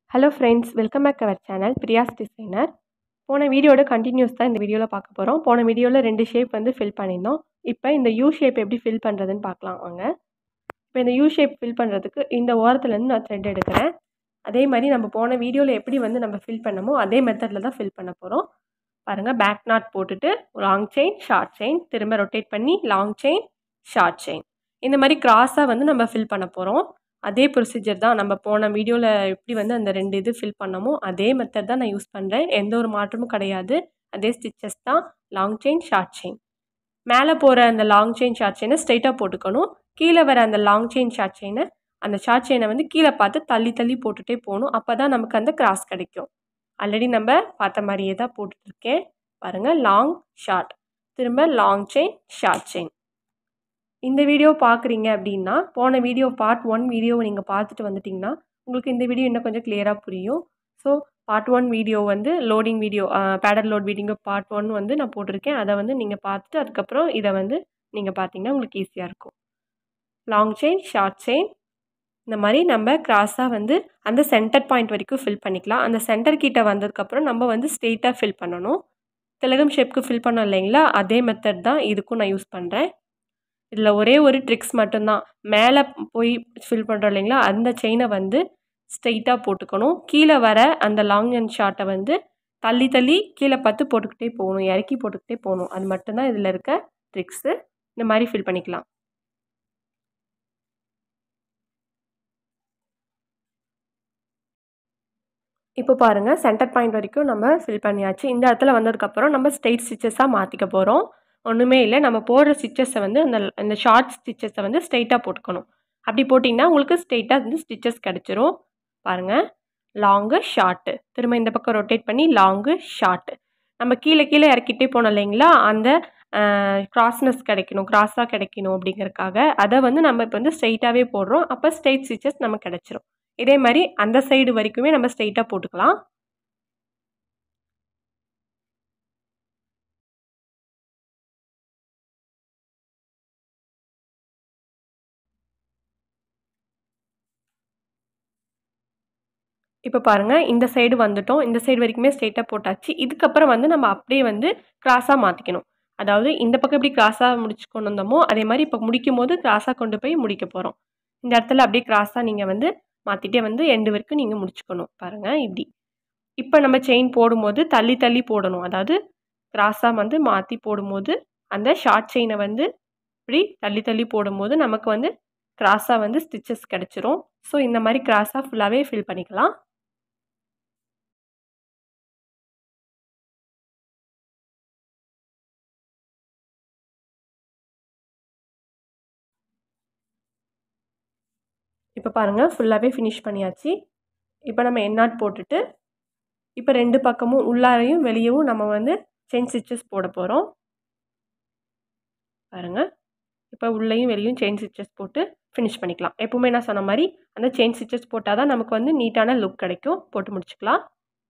hello friends welcome back our channel Priya's designer போன வீடியோட continuous தான் இந்த வீடியோவில் பார்க்க போகிறோம் போன வீடியோவில் ரெண்டு ஷேப் வந்து ஃபில் பண்ணியிருந்தோம் இப்போ இந்த யூ ஷேப் எப்படி ஃபில் பண்ணுறதுன்னு பார்க்கலாம் வாங்க இப்போ இந்த யூ ஷேப் ஃபில் பண்ணுறதுக்கு இந்த ஓரத்துலேருந்து நான் த்ரெட் எடுக்கிறேன் அதே மாதிரி நம்ம போன வீடியோவில் எப்படி வந்து நம்ம ஃபில் பண்ணமோ அதே மெத்தடில் தான் ஃபில் பண்ண போகிறோம் பாருங்கள் பேக் நாட் போட்டுட்டு லாங் செயின் ஷார்ட் செயின் திரும்ப ரொட்டேட் பண்ணி லாங் செயின் ஷார்ட் செயின் இந்த மாதிரி கிராஸாக வந்து நம்ம ஃபில் பண்ண போகிறோம் அதே ப்ரொசீஜர் தான் நம்ம போன வீடியோவில் எப்படி வந்து அந்த ரெண்டு இது ஃபில் பண்ணமோ அதே மெத்தட் தான் நான் யூஸ் பண்ணுறேன் எந்த ஒரு மாற்றமும் கிடையாது அதே ஸ்டிச்சஸ் தான் லாங் செயின் ஷார்ட் செயின் மேலே போகிற அந்த லாங் செயின் ஷார்ட் செயினை ஸ்ட்ரைட்டாக போட்டுக்கணும் கீழே வர அந்த லாங் செயின் ஷார்ட் செயினை அந்த ஷார்ட் செயினை வந்து கீழே பார்த்து தள்ளி தள்ளி போட்டுகிட்டே போகணும் அப்போ தான் நமக்கு அந்த கிராஸ் கிடைக்கும் ஆல்ரெடி நம்ம பார்த்த மாதிரியே தான் போட்டுட்ருக்கேன் பாருங்கள் லாங் ஷார்ட் திரும்ப லாங் செயின் ஷார்ட் செயின் இந்த வீடியோ பார்க்குறீங்க அப்படின்னா போன வீடியோ பார்ட் ஒன் வீடியோவை நீங்கள் பார்த்துட்டு வந்துட்டிங்கன்னா உங்களுக்கு இந்த வீடியோ இன்னும் கொஞ்சம் கிளியராக புரியும் ஸோ பார்ட் ஒன் வீடியோ வந்து லோடிங் வீடியோ பேடர் லோட் வீடியோ பார்ட் ஒன் வந்து நான் போட்டிருக்கேன் அதை வந்து நீங்கள் பார்த்துட்டு அதுக்கப்புறம் இதை வந்து நீங்கள் பார்த்தீங்கன்னா உங்களுக்கு ஈஸியாக இருக்கும் லாங் செயின் ஷார்ட் செயின் இந்த மாதிரி நம்ம கிராஸாக வந்து அந்த சென்டர் பாயிண்ட் வரைக்கும் ஃபில் பண்ணிக்கலாம் அந்த சென்டர் கிட்ட வந்ததுக்கப்புறம் நம்ம வந்து ஸ்ட்ரெயிட்டாக ஃபில் பண்ணணும் திலகம் ஷேப்க்கு ஃபில் பண்ணோம் இல்லைங்களா அதே மெத்தட் தான் இதுக்கும் நான் யூஸ் பண்ணுறேன் இதில் ஒரே ஒரு ட்ரிக்ஸ் மட்டும்தான் மேலே போய் ஃபில் பண்ணுறோம் இல்லைங்களா அந்த செயினை வந்து ஸ்ட்ரெயிட்டாக போட்டுக்கணும் கீழே வர அந்த லாங் அண்ட் ஷார்ட்டை வந்து தள்ளி தள்ளி கீழே பார்த்து போட்டுக்கிட்டே போகணும் இறக்கி போட்டுக்கிட்டே போகணும் அது மட்டும்தான் இதில் இருக்க ட்ரிக்ஸு இந்த மாதிரி ஃபில் பண்ணிக்கலாம் இப்போ பாருங்கள் சென்டர் பாயிண்ட் வரைக்கும் நம்ம ஃபில் பண்ணியாச்சு இந்த இடத்துல வந்ததுக்கப்புறம் நம்ம ஸ்ட்ரெயிட் ஸ்டிச்சஸாக மாற்றிக்க போகிறோம் ஒன்றுமே இல்லை நம்ம போடுற ஸ்டிச்சஸை வந்து அந்த அந்த ஷார்ட் ஸ்டிச்சஸை வந்து ஸ்ட்ரெயிட்டாக போட்டுக்கணும் அப்படி போட்டிங்கன்னா உங்களுக்கு ஸ்ட்ரெயிட்டாக வந்து ஸ்டிச்சஸ் கிடச்சிரும் பாருங்கள் லாங்கு ஷார்ட்டு திரும்ப இந்த பக்கம் ரொட்டேட் பண்ணி லாங்கு ஷார்ட்டு நம்ம கீழே கீழே இறக்கிட்டே போனோம் இல்லைங்களா அந்த கிராஸ்னஸ் கிடைக்கணும் கிராஸாக கிடைக்கணும் அப்படிங்கிறக்காக அதை வந்து நம்ம இப்போ வந்து ஸ்ட்ரெயிட்டாகவே போடுறோம் அப்போ ஸ்ட்ரெயிட் ஸ்டிச்சஸ் நமக்கு கிடச்சிரும் இதே மாதிரி அந்த சைடு வரைக்குமே நம்ம ஸ்ட்ரெயிட்டாக போட்டுக்கலாம் இப்போ பாருங்கள் இந்த சைடு வந்துட்டோம் இந்த சைடு வரைக்குமே ஸ்ட்ரெயிட்டாக போட்டாச்சு இதுக்கப்புறம் வந்து நம்ம அப்படியே வந்து கிராஸாக மாற்றிக்கணும் அதாவது இந்த பக்கம் எப்படி கிராஸாக முடிச்சு கொண்டு வந்தோமோ அதே மாதிரி இப்போ முடிக்கும் போது கிராஸாக கொண்டு போய் முடிக்க போகிறோம் இந்த இடத்துல அப்படியே கிராஸாக நீங்கள் வந்து மாற்றிட்டே வந்து எண்டு வரைக்கும் நீங்கள் முடிச்சுக்கணும் பாருங்கள் இப்படி இப்போ நம்ம செயின் போடும்போது தள்ளி தள்ளி போடணும் அதாவது கிராஸாக வந்து மாற்றி போடும்போது அந்த ஷார்ட் செயினை வந்து இப்படி தள்ளி தள்ளி போடும்போது நமக்கு வந்து கிராஸாக வந்து ஸ்டிச்சஸ் கிடச்சிரும் ஸோ இந்த மாதிரி கிராஸாக ஃபுல்லாகவே ஃபில் பண்ணிக்கலாம் இப்போ பாருங்கள் ஃபுல்லாகவே ஃபினிஷ் பண்ணியாச்சு இப்போ நம்ம எண்ணாட் போட்டுட்டு இப்போ ரெண்டு பக்கமும் உள்ளாரையும் வெளியவும் நம்ம வந்து செயின் ஸ்டிச்சஸ் போட போகிறோம் பாருங்கள் இப்போ உள்ளேயும் வெளியும் செயின் ஸ்டிச்சஸ் போட்டு ஃபினிஷ் பண்ணிக்கலாம் எப்போவுமே நான் சொன்ன மாதிரி அந்த செயின் ஸ்டிச்சஸ் போட்டால் தான் நமக்கு வந்து நீட்டான லுக் கிடைக்கும் போட்டு முடிச்சுக்கலாம்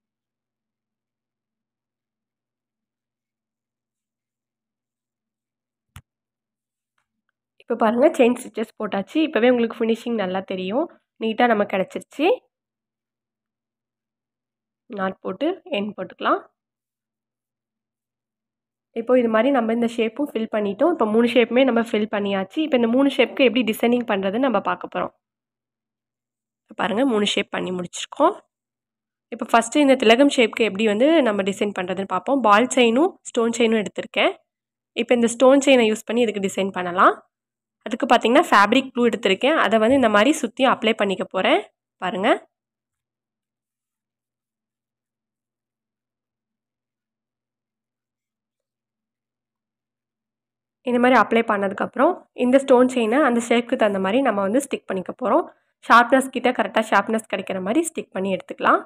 இப்போ பாருங்கள் செயின் ஸ்டிச்சஸ் போட்டாச்சு இப்போவே உங்களுக்கு ஃபினிஷிங் நல்லா தெரியும் நீட்டாக நமக்கு கிடச்சிருச்சு நாட் போட்டு என் போட்டுக்கலாம் இப்போ இது மாதிரி நம்ம இந்த ஷேப்பும் ஃபில் பண்ணிட்டோம் இப்போ மூணு ஷேப்புமே நம்ம ஃபில் பண்ணியாச்சு இப்போ இந்த மூணு ஷேப்புக்கு எப்படி டிசைனிங் பண்ணுறதுன்னு நம்ம பார்க்க போகிறோம் இப்போ பாருங்கள் மூணு ஷேப் பண்ணி முடிச்சிருக்கோம் இப்போ ஃபஸ்ட்டு இந்த திலகம் ஷேப்புக்கு எப்படி வந்து நம்ம டிசைன் பண்ணுறதுன்னு பார்ப்போம் பால் செயினும் ஸ்டோன் செயினும் எடுத்திருக்கேன் இப்போ இந்த ஸ்டோன் செயினை யூஸ் பண்ணி இதுக்கு டிசைன் பண்ணலாம் அதுக்கு பார்த்திங்கன்னா ஃபேப்ரிக் க்ளூ எடுத்திருக்கேன் அதை வந்து இந்த மாதிரி சுற்றி அப்ளை பண்ணிக்க போகிறேன் பாருங்கள் இந்த மாதிரி அப்ளை பண்ணதுக்கப்புறம் இந்த ஸ்டோன் செயினை அந்த ஷேப்புக்கு தகுந்த மாதிரி நம்ம வந்து ஸ்டிக் பண்ணிக்க போகிறோம் ஷார்ப்னஸ் கிட்ட கரெக்டாக ஷார்ப்னஸ் கிடைக்கிற மாதிரி ஸ்டிக் பண்ணி எடுத்துக்கலாம்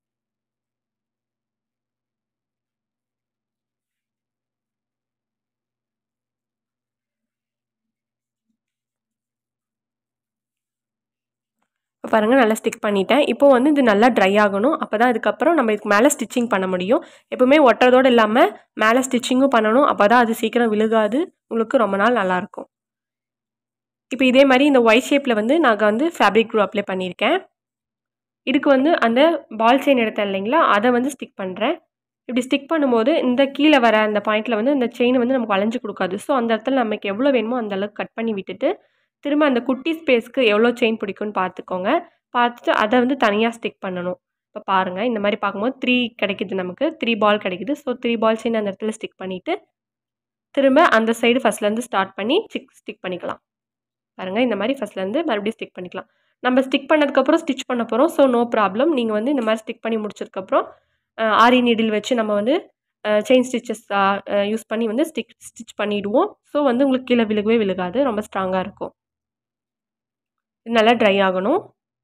இப்போ பாருங்கள் நல்லா ஸ்டிக் பண்ணிட்டேன் இப்போது வந்து இது நல்லா ட்ரை ஆகணும் அப்போ தான் இதுக்கப்புறம் நம்ம இதுக்கு மேலே ஸ்டிச்சிங் பண்ண முடியும் எப்போவுமே ஒட்டுறதோடு இல்லாமல் மேலே ஸ்டிச்சிங்கும் பண்ணணும் அப்போ தான் அது சீக்கிரம் விழுகாது உங்களுக்கு ரொம்ப நாள் நல்லாயிருக்கும் இப்போ இதே மாதிரி இந்த ஒய் ஷேப்பில் வந்து நாங்கள் வந்து ஃபேப்ரிக் க்ளூ அப்ளை பண்ணியிருக்கேன் இதுக்கு வந்து அந்த பால் செயின் எடுத்தேன் இல்லைங்களா அதை வந்து ஸ்டிக் பண்ணுறேன் இப்படி ஸ்டிக் பண்ணும்போது இந்த கீழே வர அந்த பாயிண்டில் வந்து அந்த செயின் வந்து நமக்கு வளைஞ்சு கொடுக்காது ஸோ அந்த இடத்துல நமக்கு எவ்வளோ வேணுமோ அந்த அளவுக்கு கட் பண்ணி விட்டுட்டு திரும்ப அந்த குட்டி ஸ்பேஸ்க்கு எவ்வளோ செயின் பிடிக்கும்னு பார்த்துக்கோங்க பார்த்துட்டு அதை வந்து தனியாக ஸ்டிக் பண்ணணும் இப்போ பாருங்கள் இந்த மாதிரி பார்க்கும்போது த்ரீ கிடைக்குது நமக்கு த்ரீ பால் கிடைக்குது ஸோ த்ரீ பால் செயின் அந்த இடத்துல ஸ்டிக் பண்ணிவிட்டு திரும்ப அந்த சைடு ஃபஸ்ட்லேருந்து ஸ்டார்ட் பண்ணி சிக் ஸ்டிக் பண்ணிக்கலாம் பாருங்கள் இந்த மாதிரி ஃபஸ்ட்லேருந்து மறுபடியும் ஸ்டிக் பண்ணிக்கலாம் நம்ம ஸ்டிக் பண்ணதுக்கப்புறம் ஸ்டிச் பண்ண போகிறோம் ஸோ நோ ப்ராப்ளம் நீங்கள் வந்து இந்த மாதிரி ஸ்டிக் பண்ணி முடிச்சதுக்கப்புறம் ஆரி நீடில் வச்சு நம்ம வந்து செயின் ஸ்டிச்சஸ் யூஸ் பண்ணி வந்து ஸ்டிக் ஸ்டிச் பண்ணிவிடுவோம் ஸோ வந்து உங்களுக்கு கீழே விழுகவே விழுகாது ரொம்ப ஸ்ட்ராங்காக இருக்கும் இது நல்லா ட்ரை ஆகணும்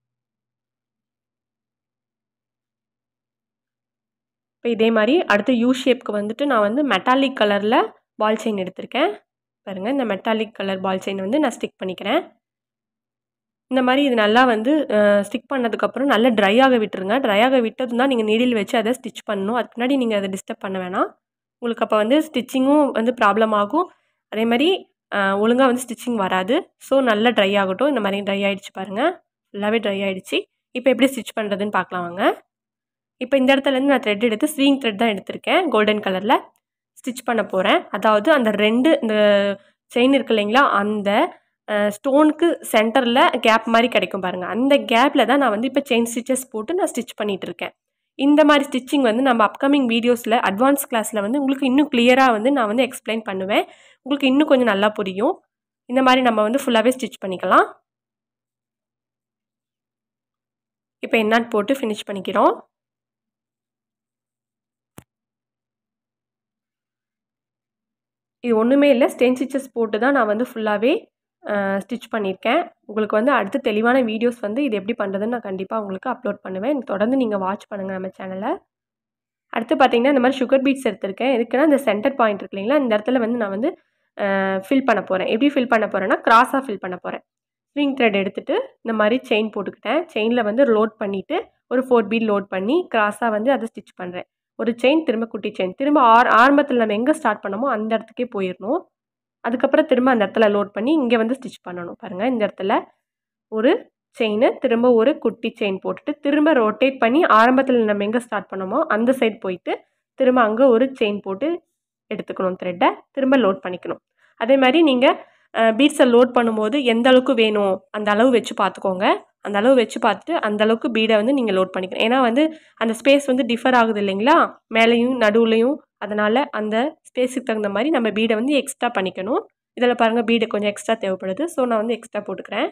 இப்போ இதே மாதிரி அடுத்து யூ ஷேப்க்கு வந்துட்டு நான் வந்து மெட்டாலிக் கலரில் பால் செயின் எடுத்திருக்கேன் பாருங்கள் இந்த மெட்டாலிக் கலர் பால் செயின் வந்து நான் ஸ்டிக் பண்ணிக்கிறேன் இந்த மாதிரி இது நல்லா வந்து ஸ்டிக் பண்ணதுக்கப்புறம் நல்லா ட்ரை ஆக விட்டுருங்க ட்ரை ஆக விட்டது தான் நீங்கள் நீடில் வச்சு அதை ஸ்டிச் பண்ணணும் அதுக்கு முன்னாடி நீங்கள் அதை டிஸ்டர்ப் பண்ண வேணாம் உங்களுக்கு அப்போ வந்து ஸ்டிச்சிங்கும் வந்து ப்ராப்ளம் ஆகும் அதே மாதிரி ஒழுங்காக வந்து ஸ்டிச்சிங் வராது ஸோ நல்லா ட்ரை ஆகட்டும் இந்த மாதிரி ட்ரை ஆகிடுச்சு பாருங்கள் ஃபுல்லாகவே ட்ரை ஆகிடுச்சு இப்போ எப்படி ஸ்டிச் பண்ணுறதுன்னு பார்க்கலாம் வாங்க இப்போ இந்த இடத்துலேருந்து நான் த்ரெட் எடுத்து ஸ்வீங் த்ரெட் தான் எடுத்திருக்கேன் கோல்டன் கலரில் ஸ்டிச் பண்ண போகிறேன் அதாவது அந்த ரெண்டு இந்த செயின் இருக்கு இல்லைங்களா அந்த ஸ்டோனுக்கு சென்டரில் கேப் மாதிரி கிடைக்கும் பாருங்கள் அந்த கேப்பில் தான் நான் வந்து இப்போ செயின் ஸ்டிச்சஸ் போட்டு நான் ஸ்டிச் பண்ணிகிட்டு இருக்கேன் இந்த மாதிரி ஸ்டிச்சிங் வந்து நம்ம அப்கமிங் வீடியோஸில் அட்வான்ஸ் கிளாஸில் வந்து உங்களுக்கு இன்னும் கிளியராக வந்து நான் வந்து எக்ஸ்பிளைன் பண்ணுவேன் உங்களுக்கு இன்னும் கொஞ்சம் நல்லா புரியும் இந்த மாதிரி நம்ம வந்து ஃபுல்லாகவே ஸ்டிச் பண்ணிக்கலாம் இப்போ என்னாட் போட்டு ஃபினிஷ் பண்ணிக்கிறோம் இது ஒன்றுமே இல்லை ஸ்டெயின் ஸ்டிச்சஸ் போட்டு தான் நான் வந்து ஃபுல்லாகவே ஸ்டிச் பண்ணியிருக்கேன் உங்களுக்கு வந்து அடுத்து தெளிவான வீடியோஸ் வந்து இது எப்படி பண்ணுறதுன்னு நான் கண்டிப்பாக உங்களுக்கு அப்லோட் பண்ணுவேன் தொடர்ந்து நீங்கள் வாட்ச் பண்ணுங்கள் நம்ம சேனலை அடுத்து பார்த்தீங்கன்னா இந்த மாதிரி சுகர் பீட்ஸ் எடுத்திருக்கேன் எதுக்குன்னா இந்த சென்டர் பாயிண்ட் இருக்கு இல்லைங்களா இந்த இடத்துல வந்து நான் வந்து ஃபில் பண்ண போகிறேன் எப்படி ஃபில் பண்ண போகிறேன்னா க்ராஸாக ஃபில் பண்ண போகிறேன் ஸ்விங் த்ரெட் எடுத்துகிட்டு இந்த மாதிரி செயின் போட்டுக்கிட்டேன் செயினில் வந்து லோட் பண்ணிவிட்டு ஒரு ஃபோர் பீட் லோட் பண்ணி க்ராஸாக வந்து அதை ஸ்டிச் பண்ணுறேன் ஒரு செயின் திரும்ப குட்டி செயின் திரும்ப ஆர் ஆரம்பத்தில் நம்ம எங்கே ஸ்டார்ட் பண்ணமோ அந்த இடத்துக்கே போயிடணும் அதுக்கப்புறம் திரும்ப அந்த இடத்துல லோட் பண்ணி இங்கே வந்து ஸ்டிச் பண்ணணும் பாருங்கள் இந்த இடத்துல ஒரு செயின் திரும்ப ஒரு குட்டி செயின் போட்டுட்டு திரும்ப ரொட்டேட் பண்ணி ஆரம்பத்தில் நம்ம எங்கே ஸ்டார்ட் பண்ணோமோ அந்த சைடு போயிட்டு திரும்ப அங்கே ஒரு செயின் போட்டு எடுத்துக்கணும் த்ரெட்டை திரும்ப லோட் பண்ணிக்கணும் அதே மாதிரி நீங்கள் பீட்ஸை லோட் பண்ணும்போது எந்த அளவுக்கு வேணும் அந்த அளவு வச்சு பார்த்துக்கோங்க அந்த அளவு வச்சு பார்த்துட்டு அந்த அளவுக்கு பீடை வந்து நீங்கள் லோட் பண்ணிக்கணும் ஏன்னா வந்து அந்த ஸ்பேஸ் வந்து டிஃபர் ஆகுது இல்லைங்களா மேலேயும் நடுவுலையும் அதனால் அந்த ஸ்பேஸுக்கு தகுந்த மாதிரி நம்ம பீடை வந்து எக்ஸ்ட்ரா பண்ணிக்கணும் இதில் பாருங்கள் பீடு கொஞ்சம் எக்ஸ்ட்ரா தேவைப்படுது ஸோ நான் வந்து எக்ஸ்ட்ரா போட்டுக்கிறேன்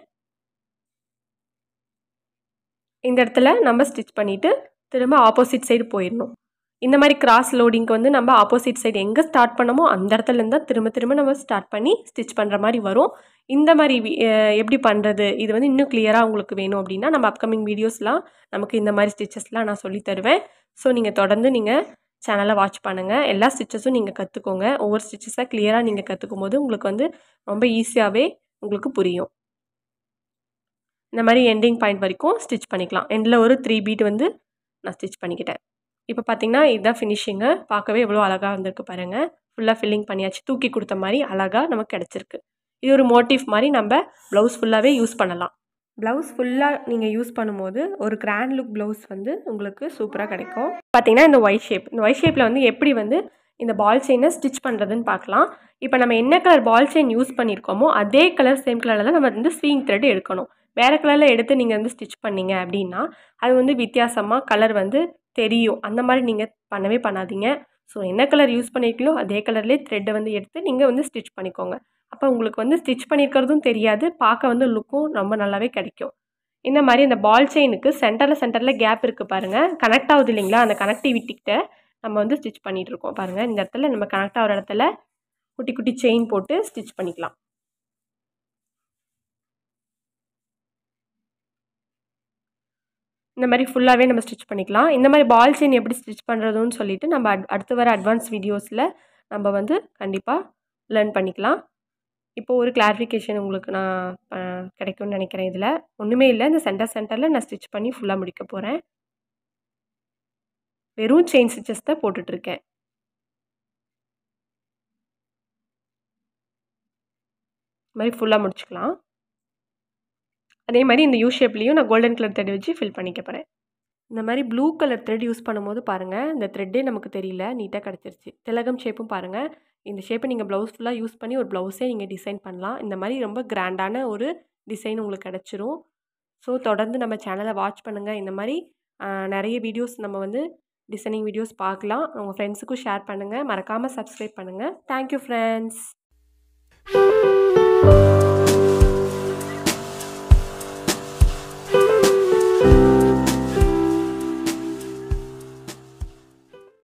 இந்த இடத்துல நம்ம ஸ்டிச் பண்ணிவிட்டு திரும்ப ஆப்போசிட் சைடு போயிடணும் இந்த மாதிரி கிராஸ் லோடிங்க்கு வந்து நம்ம ஆப்போசிட் சைடு எங்கே ஸ்டார்ட் பண்ணமோ அந்த இடத்துலேருந்து தான் திரும்ப திரும்ப நம்ம ஸ்டார்ட் பண்ணி ஸ்டிச் பண்ணுற மாதிரி வரும் இந்த மாதிரி எப்படி பண்ணுறது இது வந்து இன்னும் கிளியராக உங்களுக்கு வேணும் அப்படின்னா நம்ம அப்கமிங் வீடியோஸ்லாம் நமக்கு இந்த மாதிரி ஸ்டிச்சஸ்லாம் நான் சொல்லி தருவேன் ஸோ நீங்கள் தொடர்ந்து நீங்கள் சேனலை வாட்ச் பண்ணுங்கள் எல்லா ஸ்டிச்சஸும் நீங்கள் கற்றுக்கோங்க ஒவ்வொரு ஸ்டிச்சஸாக கிளியராக நீங்கள் கற்றுக்கும் போது உங்களுக்கு வந்து ரொம்ப ஈஸியாகவே உங்களுக்கு புரியும் இந்த மாதிரி எண்டிங் பாயிண்ட் வரைக்கும் ஸ்டிச் பண்ணிக்கலாம் எண்டில் ஒரு த்ரீ பீட் வந்து நான் ஸ்டிச் பண்ணிக்கிட்டேன் இப்போ பார்த்தீங்கன்னா இதுதான் ஃபினிஷிங்கு பார்க்கவே எவ்வளோ அழகாக வந்திருக்கு பாருங்கள் ஃபுல்லாக ஃபில்லிங் பண்ணியாச்சு தூக்கி கொடுத்த மாதிரி அழகாக நமக்கு கிடச்சிருக்கு இது ஒரு மோட்டிவ் மாதிரி நம்ம ப்ளவுஸ் ஃபுல்லாகவே யூஸ் பண்ணலாம் ப்ளவுஸ் ஃபுல்லாக நீங்கள் யூஸ் பண்ணும்போது ஒரு கிராண்ட் லுக் ப்ளவுஸ் வந்து உங்களுக்கு சூப்பராக கிடைக்கும் பார்த்தீங்கன்னா இந்த ஒய் ஷேப் இந்த ஒய் ஷேப்பில் வந்து எப்படி வந்து இந்த பால் செயினை ஸ்டிச் பண்ணுறதுன்னு பார்க்கலாம் இப்போ நம்ம என்ன கலர் பால் செயின் யூஸ் பண்ணியிருக்கோமோ அதே கலர் சேம் கலரில் தான் நம்ம வந்து ஸ்வீங் த்ரெட் எடுக்கணும் வேறு கலரில் எடுத்து நீங்கள் வந்து ஸ்டிச் பண்ணீங்க அப்படின்னா அது வந்து வித்தியாசமாக கலர் வந்து தெரியும் அந்த மாதிரி நீங்கள் பண்ணவே பண்ணாதீங்க ஸோ என்ன கலர் யூஸ் பண்ணியிருக்கீங்களோ அதே கலர்லேயே த்ரெட்டை வந்து எடுத்து நீங்கள் வந்து ஸ்டிச் பண்ணிக்கோங்க அப்போ உங்களுக்கு வந்து ஸ்டிச் பண்ணியிருக்கிறதும் தெரியாது பார்க்க வந்து லுக்கும் ரொம்ப நல்லாவே கிடைக்கும் இந்த மாதிரி இந்த பால் செயினுக்கு சென்டரில் சென்டரில் கேப் இருக்குது பாருங்கள் கனெக்ட் ஆகுது இல்லைங்களா அந்த கனெக்டிவிட்டிக்கிட்ட நம்ம வந்து ஸ்டிச் பண்ணிகிட்டு இருக்கோம் பாருங்கள் இந்த இடத்துல நம்ம கனெக்ட் ஆகிற இடத்துல குட்டி குட்டி செயின் போட்டு ஸ்டிச் பண்ணிக்கலாம் இந்த மாதிரி ஃபுல்லாகவே நம்ம ஸ்டிச் பண்ணிக்கலாம் இந்த மாதிரி பால் செயின் எப்படி ஸ்டிச் பண்ணுறதுன்னு சொல்லிட்டு நம்ம அட் அடுத்து வர அட்வான்ஸ் வீடியோஸில் நம்ம வந்து கண்டிப்பாக லேர்ன் பண்ணிக்கலாம் இப்போ ஒரு கிளாரிஃபிகேஷன் உங்களுக்கு நான் கிடைக்கும்னு நினைக்கிறேன் இதில் ஒன்றுமே இல்லை இந்த சென்டர் சென்டரில் நான் ஸ்டிச் பண்ணி ஃபுல்லாக முடிக்க போகிறேன் வெறும் செயின் ஸ்டிச்சஸ் தான் போட்டுட்ருக்கேன் இது மாதிரி ஃபுல்லாக முடிச்சுக்கலாம் அதே மாதிரி இந்த யூ ஷேப்லேயும் நான் கோல்டன் கலர் தடி வச்சு ஃபில் பண்ணிக்க போகிறேன் இந்த மாதிரி ப்ளூ கலர் த்ரெட் யூஸ் பண்ணும்போது பாருங்கள் இந்த த்ரெட்டே நமக்கு தெரியல நீட்டாக கிடச்சிருச்சு திலகம் ஷேப்பும் பாருங்கள் இந்த ஷேப்பை நீங்கள் ப்ளவுஸ் ஃபுல்லாக யூஸ் பண்ணி ஒரு ப்ளவுஸே நீங்கள் டிசைன் பண்ணலாம் இந்த மாதிரி ரொம்ப கிராண்டான ஒரு டிசைன் உங்களுக்கு கிடச்சிரும் ஸோ தொடர்ந்து நம்ம சேனலை வாட்ச் பண்ணுங்கள் இந்த மாதிரி நிறைய வீடியோஸ் நம்ம வந்து டிசைனிங் வீடியோஸ் பார்க்கலாம் உங்கள் ஃப்ரெண்ட்ஸுக்கும் ஷேர் பண்ணுங்கள் மறக்காமல் சப்ஸ்கிரைப் பண்ணுங்கள் தேங்க்யூ ஃப்ரெண்ட்ஸ்